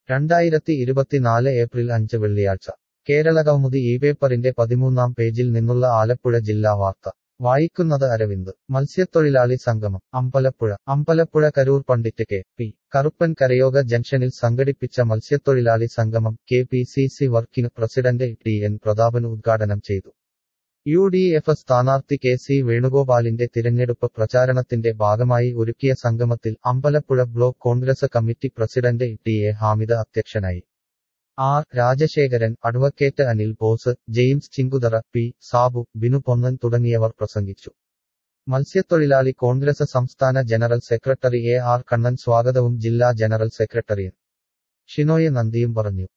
രണ്ടായിരത്തി ഇരുപത്തിനാല് ഏപ്രിൽ അഞ്ച് വെള്ളിയാഴ്ച കേരളകൗമുദി ഈ പേപ്പറിന്റെ പതിമൂന്നാം പേജിൽ നിന്നുള്ള ആലപ്പുഴ ജില്ലാ വാർത്ത വായിക്കുന്നത് അരവിന്ദ് മത്സ്യത്തൊഴിലാളി സംഗമം അമ്പലപ്പുഴ അമ്പലപ്പുഴ കരൂർ പണ്ഡിറ്റ് കെ പി കറുപ്പൻ കരയോഗ ജംഗ്ഷനിൽ സംഘടിപ്പിച്ച മത്സ്യത്തൊഴിലാളി സംഗമം K P C C working president T N Prathapan ഉദ്ഘാടനം ചെയ്തു യു ഡി എഫ് സ്ഥാനാർത്ഥി കെ സി വേണുഗോപാലിന്റെ തിരഞ്ഞെടുപ്പ് പ്രചാരണത്തിന്റെ ഭാഗമായി ഒരുക്കിയ സംഗമത്തിൽ Ambalappuzha block Congress committee president T A Hamida അധ്യക്ഷനായി R Rajasekharan advocate Anil Bose James Chinguthara P Sabu Binu Ponnan തുടങ്ങിയവർ പ്രസംഗിച്ചു മത്സ്യത്തൊഴിലാളി കോൺഗ്രസ് സംസ്ഥാന general secretary A R Kannan സ്വാഗതവും ജില്ലാ ജനറൽ സെക്രട്ടറി ഷിനോയ് നന്ദിയും പറഞ്ഞു